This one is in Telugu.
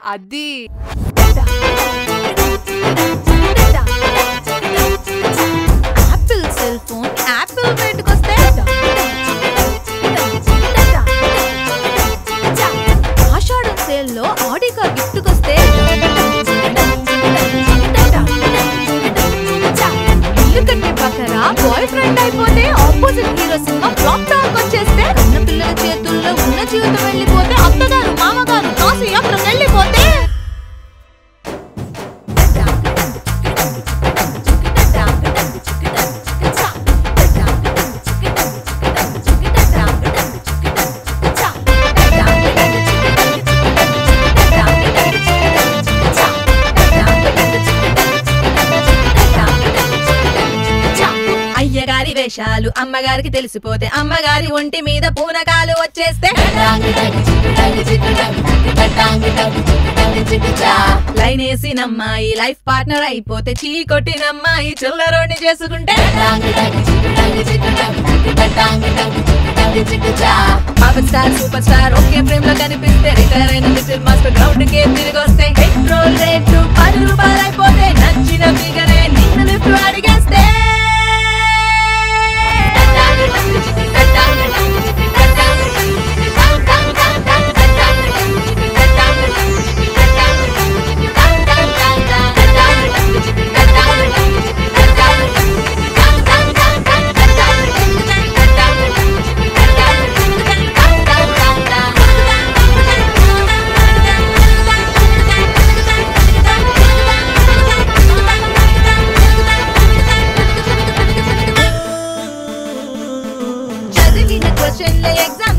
అది యాపిల్ సెల్ ఫోన్ యాపిల్ బయటకొస్తే ఆషాఢం సేల్ లో ఆడి కార్ గిఫ్ట్ కొస్తే ఇల్లు కట్టే పక్కన బాయ్ ఫ్రెండ్ అయిపోతే ఆపోజిట్ హీరో సినిమా ఫ్లాప్ టాక్ వచ్చేస్తే ఉన్న పిల్లల చేతుల్లో ఉన్న జీవితం వెళ్ళిపోతే అత్తగారు మామగారు కాసు యాత్ర వెళ్ళిపోతే అయ్యగారి వేషాలు అమ్మగారికి తెలిసిపోతే అమ్మగారి ఒంటి మీద పూనకాలు వచ్చేస్తే లైన్ వేసినమ్మాయి లైఫ్ పార్ట్నర్ అయిపోతే చీ కొట్టినమ్మాయి చిల్లరోని చేసుకుంటే పవర్ స్టార్ సూపర్ స్టార్ ఒకే ఫ్రేమ్ లో కనిపిస్తే రిటైర్ అయిన లిటిల్ మాస్టర్ గ్రౌండ్ కి తిరిగి వస్తే పెట్రోల్ రేటు పది రూపాయలు అయిపోతే నచ్చిన ఫిగరే నిన్ను లిఫ్ట్ అడిగేస్తే చదివిన క్వశ్చన్ల ఎగ్జామ్